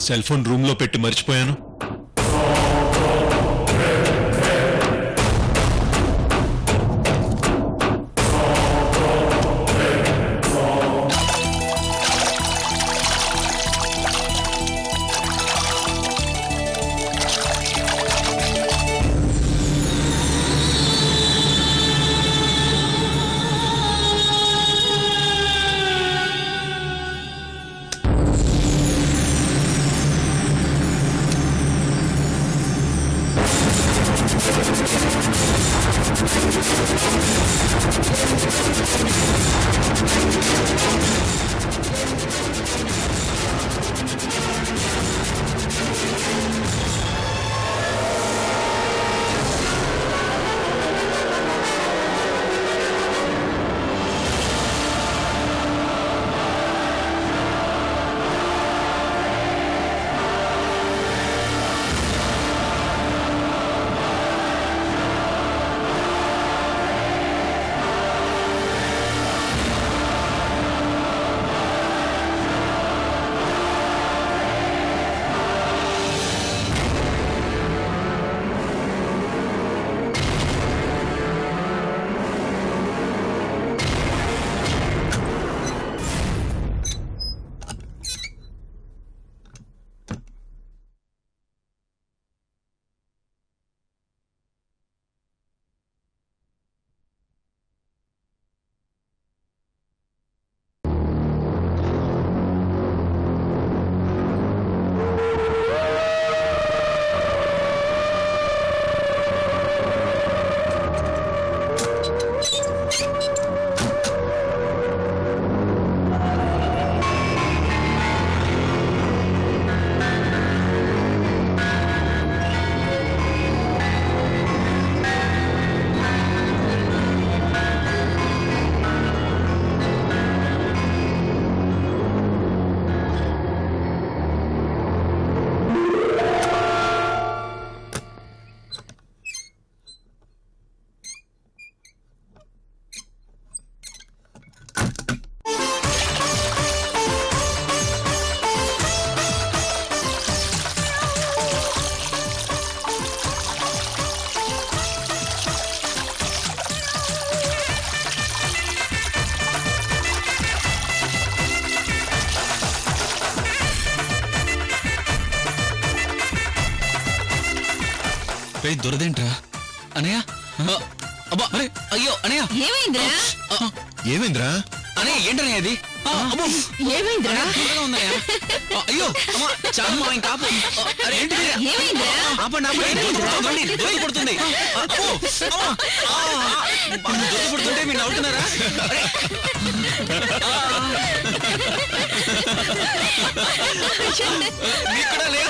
Cell phone room లో పెట్టి మర్చిపోయాను రే దొరదేంట్రా అనయ్య ఆ, అబ్బా అరే అయ్యో అనయ్య ఏమైందిరా ఆ, ఏమైందిరా అనయ్య ఏంటనయ్య అది ఆ, అబ్బో ఏమైందిరా దూరంగా ఉందనయ్య ఆ, అయ్యో అమ్మా చాలు ఇంకా ఆపు ఆ, అరే ఏంటిది ఏమైందిరా ఆపండి ఆపండి దొరికి పడుతుంది దొరికి పడుతుంది ఆ, అబ్బో, అమ్మా, ఆ, ఆ, దొరికి పడుతుంటే మీరు నవ్వుతున్నారా అరే. ఆ, మీకు కూడా లేదు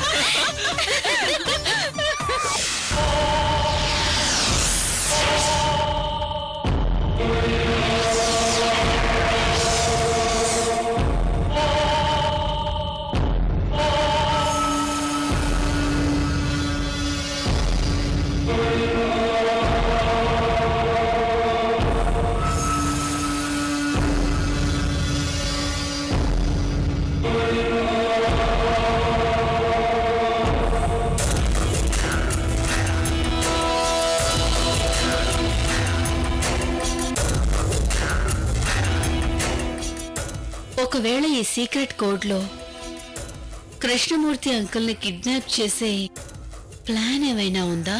ఒకవేళ ఈ సీక్రెట్ కోడ్లో కృష్ణమూర్తి అంకుల్ని కిడ్నాప్ చేసే ప్లాన్ ఏమైనా ఉందా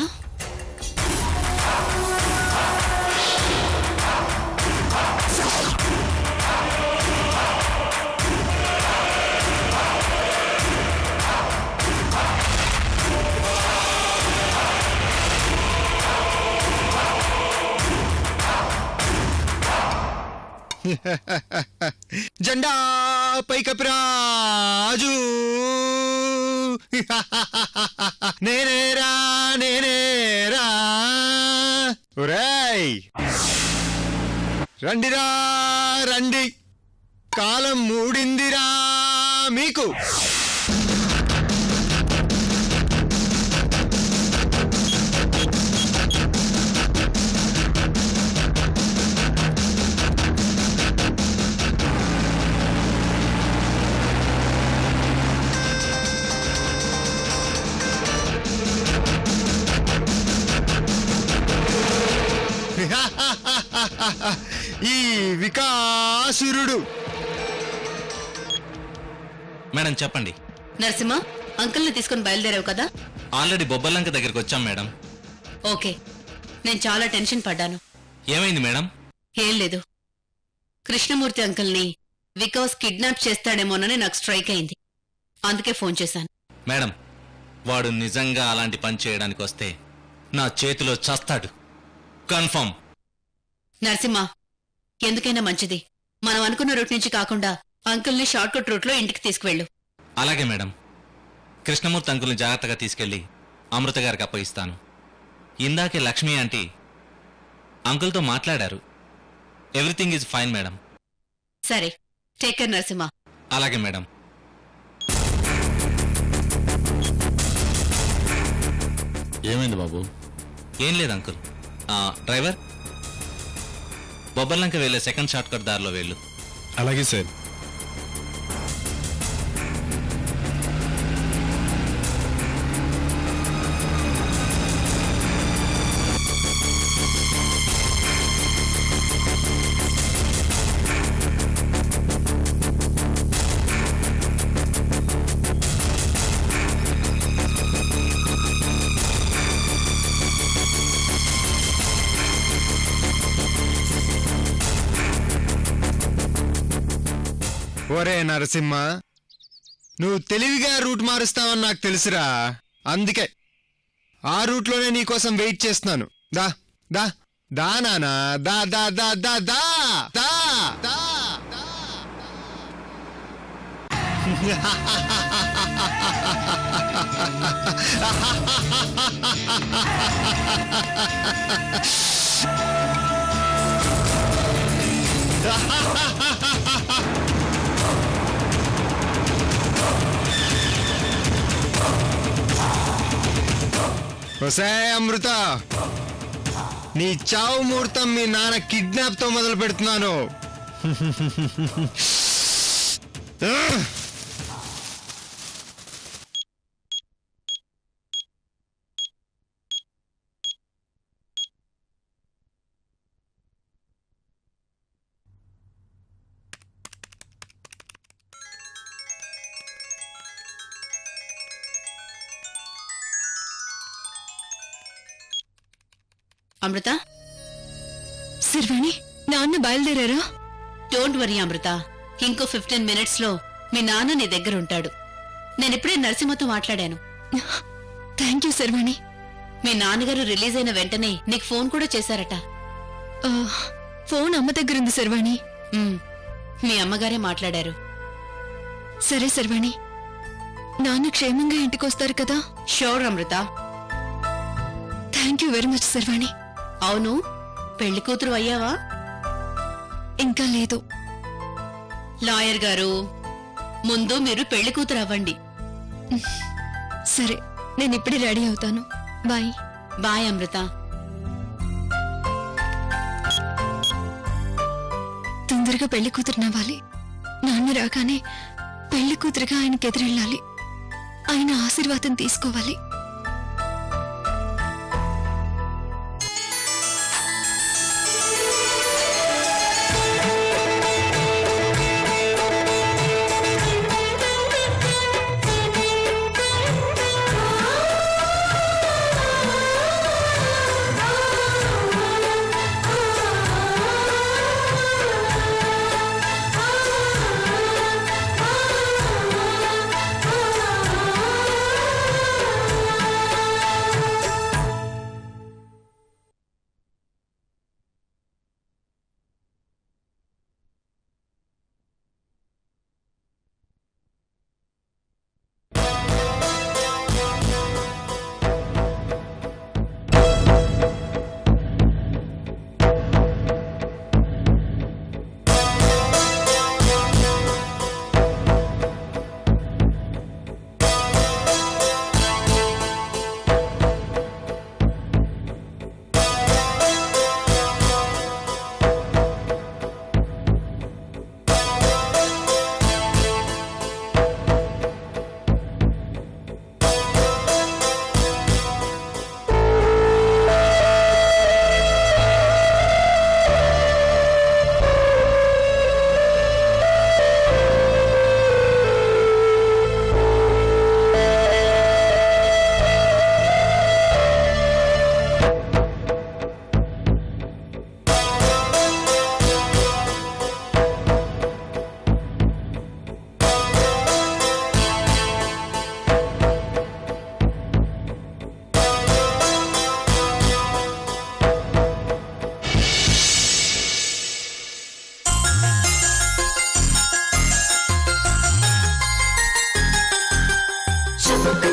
జెండా పైకప్రాజు నేనేరా నేనేరా ఒరేయ్ రండిరా రండి కాలం మూడిందిరా మీకు ఈ వికాసురుడు మేడం చెప్పండి నరసింహ అంకుల్ని తీసుకుని బయలుదేరావు కదా ఆల్రెడీ బొబ్బర్లంక దగ్గరికి వచ్చాం మేడం ఓకే నేను చాలా టెన్షన్ పడ్డాను ఏమైంది మేడం ఏం లేదు కృష్ణమూర్తి అంకుల్ని వికాస్ కిడ్నాప్ చేస్తాడేమోనని నాకు స్ట్రైక్ అయింది అందుకే ఫోన్ చేశాను మేడం వాడు నిజంగా అలాంటి పని చేయడానికి వస్తే నా చేతిలో చస్తాడు కన్ఫర్మ్ నరసింహ ఎందుకైనా మంచిది మనం అనుకున్న రూట్ నుంచి కాకుండా అంకుల్ని షార్ట్ కట్ రూట్లో ఇంటికి తీసుకువెళ్ళు అలాగే మేడం కృష్ణమూర్తి అంకుల్ని జాగ్రత్తగా తీసుకెళ్లి అమృత గారికి అప్పగిస్తాను ఇందాకే లక్ష్మి ఆంటీ అంకుల్తో మాట్లాడారు ఎవ్రీథింగ్ ఈజ్ ఫైన్ మేడం సరే టేక్ కేర్ నరసింహ అలాగే మేడం ఏమైంది బాబు ఏం లేదు అంకుల్ ఆ, డ్రైవర్ బొబ్బర్లంక వెళ్ళే సెకండ్ షార్ట్ కట్ దారిలో వెళ్ళు అలాగే సార్ ఒరే నరసింహ నువ్వు తెలివిగా రూట్ మారుస్తావని నాకు తెలుసురా అందుకే ఆ రూట్లోనే నీకోసం వెయిట్ చేస్తున్నాను దా దా దా నానా దా దా దా దా దా దా దా వసే అమృత నీ చావు ముహూర్తం మీ నాన్న కిడ్నాప్ తో మొదలు పెడుతున్నాను అమృత శర్వాణి నాన్న బయలుదేరారా డోంట్ వరీ అమృత ఇంకో ఫిఫ్టీన్ మినిట్స్ లో మీ నాన్న నీ దగ్గర ఉంటాడు నేనిప్పుడే నరసింహతో మాట్లాడాను థ్యాంక్ యూ శర్వాణి మీ నాన్నగారు రిలీజ్ అయిన వెంటనే నీకు ఫోన్ కూడా చేశారట ఆ, ఫోన్ అమ్మ దగ్గరుంది శర్వాణి ఉమ్, మీ అమ్మగారే మాట్లాడారు సరే శర్వాణి నాన్న క్షేమంగా ఇంటికొస్తారు కదా sure Amrutha thank you very much Sharvani అవును పెళ్లి కూతురు అయ్యావా ఇంకా లేదు లాయర్ గారు ముందు మీరు పెళ్లి కూతురు అవ్వండి సరే నేను ఇప్పుడే రెడీ అవుతాను బాయ్ బాయ్ అమృత తొందరగా పెళ్లి కూతురు నవ్వాలి నాన్న రాగానే పెళ్లి కూతురుగా ఆయనకి ఎదురెళ్ళాలి ఆయన ఆశీర్వాదం తీసుకోవాలి ఆ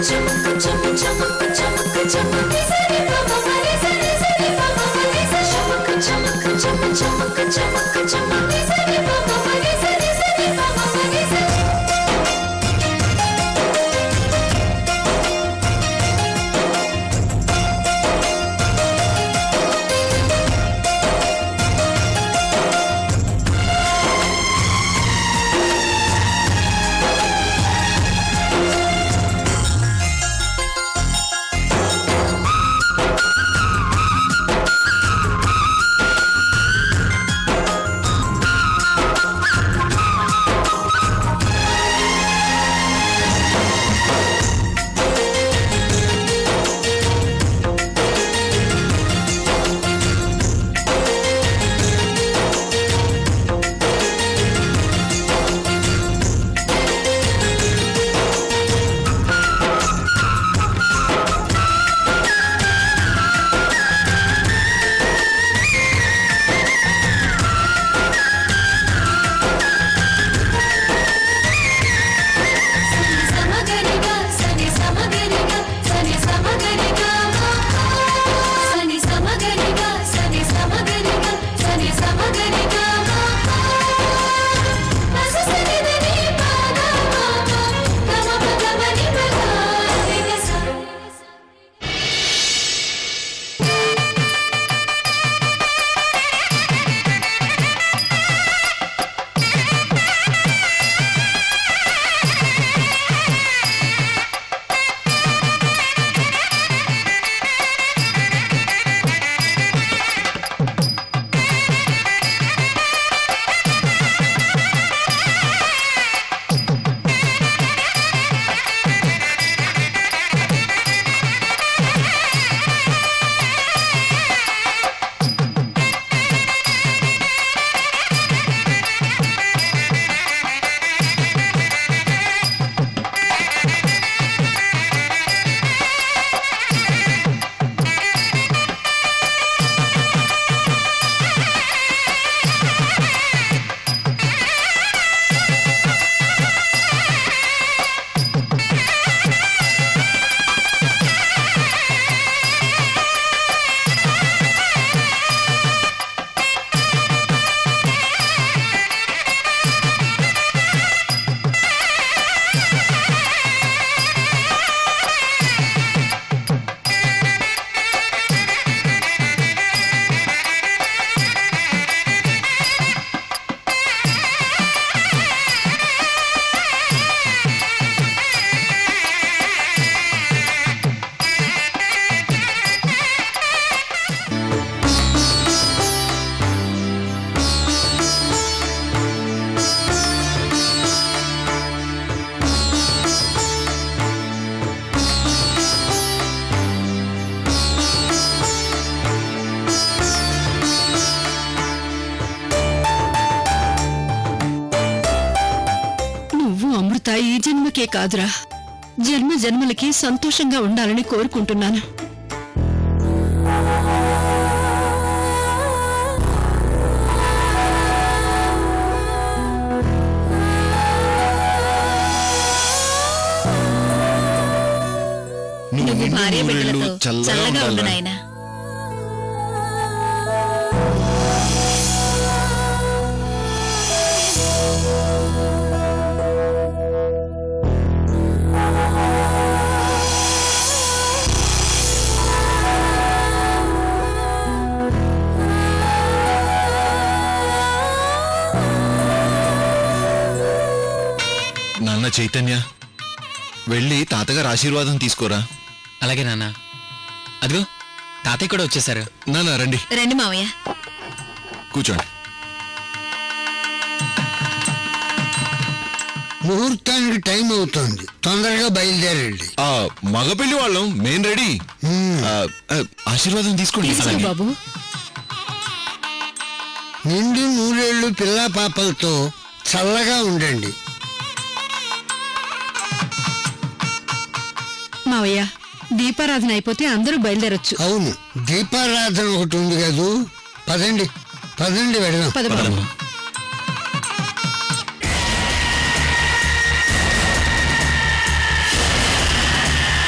నువ్వు అమృత ఈ జన్మకే కాదురా జన్మ జన్మలకి సంతోషంగా ఉండాలని కోరుకుంటున్నాను నువ్వు భార్య నూరేళ్ళు బిడ్డలతో చల్లగా ఉండు ఉండాలిరా. నాయనా నాన్న చైతన్య వెళ్ళి తాతగారు ఆశీర్వాదం తీసుకోరా అలాగే నాన్న అదిగో తాతయ్య కూడా వచ్చేసారు నాన్న రండి రండి మావయ్య కూర్చోండి ముహూర్తానికి టైం అవుతోంది తొందరగా బయలుదేరండి ఆ మగపెళ్లి వాళ్ళం మేం రెడీ ఆ, ఆ, ఆశీర్వాదం తీసుకోండి తీసుకో అలాగే. బాబు నిండు నూరేళ్లు పిల్లా పాపలతో చల్లగా ఉండండి మావయ్య దీపారాధన అయిపోతే అందరూ బయలుదేరొచ్చు అవును దీపారాధన ఒకటి ఉంది కదూ పదండి పదండి వెడదాం పద బాబు ఆ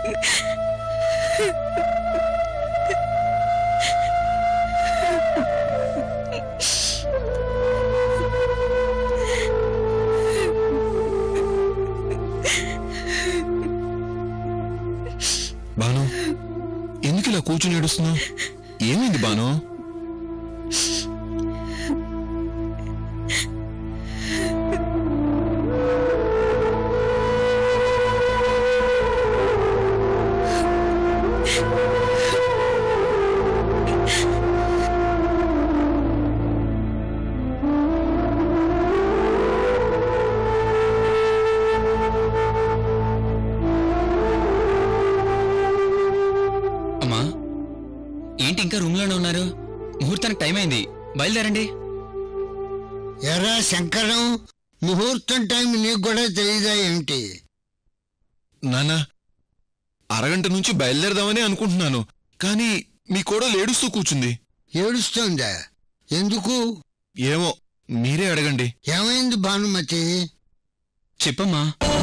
బాను ఎందుకు ఇలా కూర్చుని ఏడుస్తున్నావు ఏమైంది బాను అమ్మా ఏంటి ఇంకా రూమ్ లోనే ఉన్నారు ముహూర్తానికి టైం అయింది బయలుదేరండి ఎరా శంకరం ముహూర్తం టైం నీకు కూడా తెలియదా ఏమిటి నానా అరగంట నుంచి బయలుదేరదామని అనుకుంటున్నాను కానీ మీ కోడలు ఏడుస్తూ కూర్చుంది ఏడుస్తోందా ఎందుకు ఏమో మీరే అడగండి ఏమైంది భానుమతి చెప్పమ్మా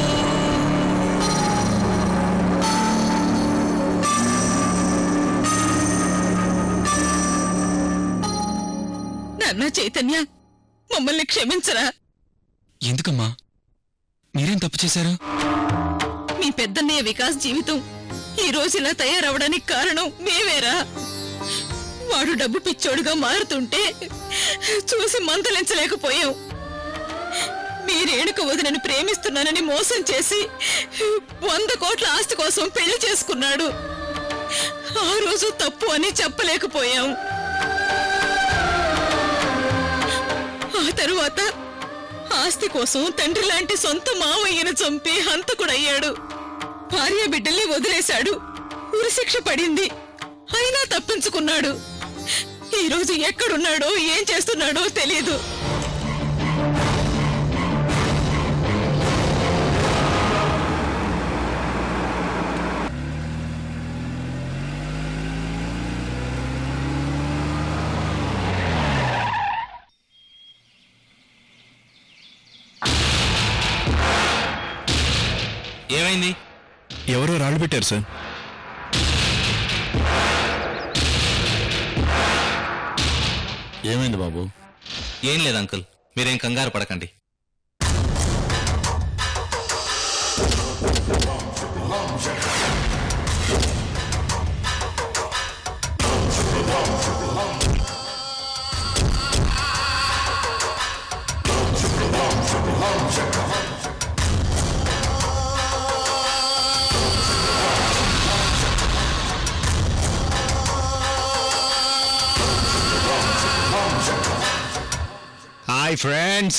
నాన్న చైతన్య మమ్మల్ని క్షమించరా ఎందుకమ్మా మీరేం తప్పు చేశారు మీ పెద్దన్నయ్య వికాస్ జీవితం ఈ రోజు ఇలా తయారవడానికి కారణం మేవేరా వాడు డబ్బు పిచ్చోడుగా మారుతుంటే చూసి మందలించలేకపోయాం మీరేణుక వదినను ప్రేమిస్తున్నానని మోసం చేసి వంద కోట్ల ఆస్తి కోసం పెళ్లి చేసుకున్నాడు ఆ రోజు తప్పు అని చెప్పలేకపోయాం ఆ తరువాత ఆస్తి కోసం తండ్రి లాంటి సొంత మావయ్యను చంపి హంతకుడయ్యాడు భార్య బిడ్డల్ని వదిలేశాడు ఉరిశిక్ష పడింది అయినా తప్పించుకున్నాడు ఈ రోజు ఎక్కడున్నాడో ఏం చేస్తున్నాడో తెలియదు ఏమైంది ఎవరో రాళ్ళు పెట్టారు సార్ ఏమైంది బాబు ఏం లేదు అంకుల్ మీరేం కంగారు పడకండి హాయ్ ఫ్రెండ్స్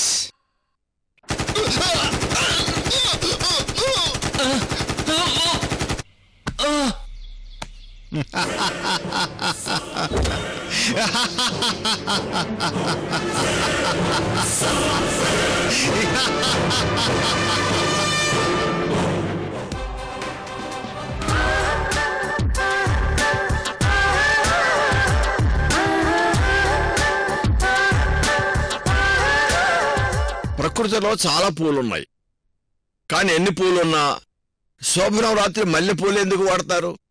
ప్రకృతిలో చాలా పూలున్నాయి కానీ ఎన్ని పూలున్నా శోభనం రాత్రి మల్లె పూలు ఎందుకు వాడతారు